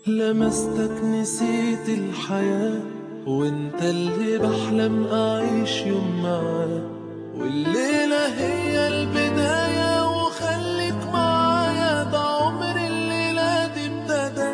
لمستك نسيت الحياة وانت اللي بحلم اعيش يوم معاه والليلة هي البداية وخليك معايا ده عمر الليلة دي ابتدى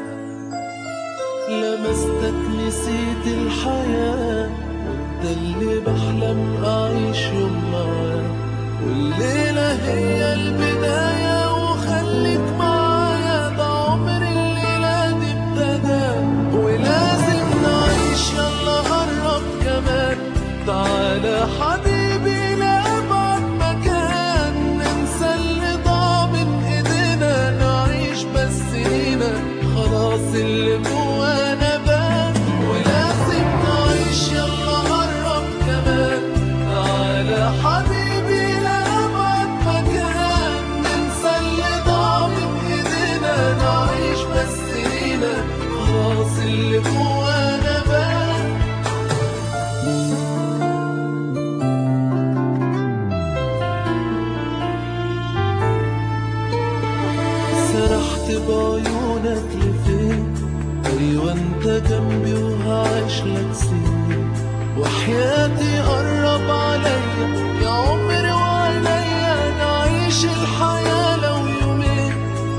لمستك نسيت الحياة وانت اللي بحلم اعيش يوم معاه والليلة هي البداية وخليك معايا ده عمر الليلة دي ابتدى ولازم نعيش يلا قرب كمان تعالى حبيبي لأبعد مكان ننسى اللي ضاع من ايدينا نعيش بس هنا خلاص اللي جوانا بان ولازم نعيش يلا قرب كمان تعالى حبيبي لأبعد مكان ننسى اللي ضاع من ايدينا نعيش بس هنا خلاص اللي جوانا بان سرحت بعيونك لفين ايوه انت جنبي وهعيش لك سنين وحياتي قرب عليا يا عمري وعليا نعيش الحياة لو يومين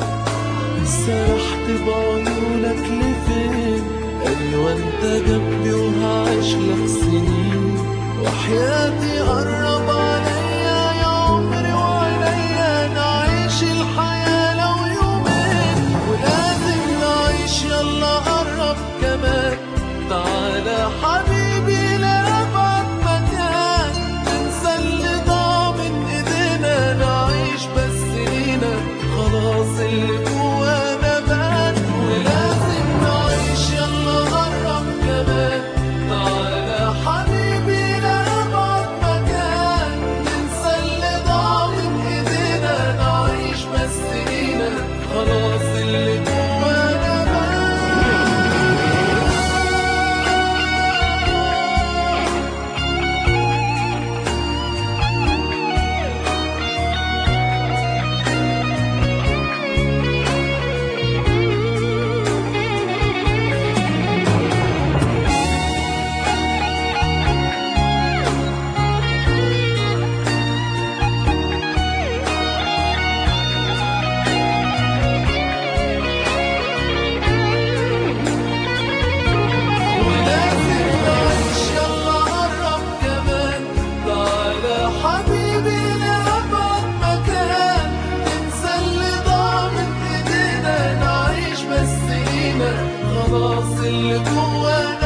سرحت بعيونك لفين ايوه انت جنبي وهعيش لك سنين وحياتي قرب عليا يا عمري وعليا نعيش الحياة لو يومين ولازم نعيش يلا قرب كمان تعالى حبيبي لأبعد مكان ننسى اللي ضاع من ايدينا نعيش بس لينا خلاص اللي جوانا بان ولازم نعيش يلا قرب كمان تعالى حبيبي لأبعد مكان ننسى اللي ضاع من ايدينا نعيش بس لينا خلاص اللي جوانا بان ولازم نعيش يلا قرب كمان تعالى حبيبي لأبعد مكان ننسى اللي ضاع من ايدينا نعيش بس لينا خلاص اللي جوانا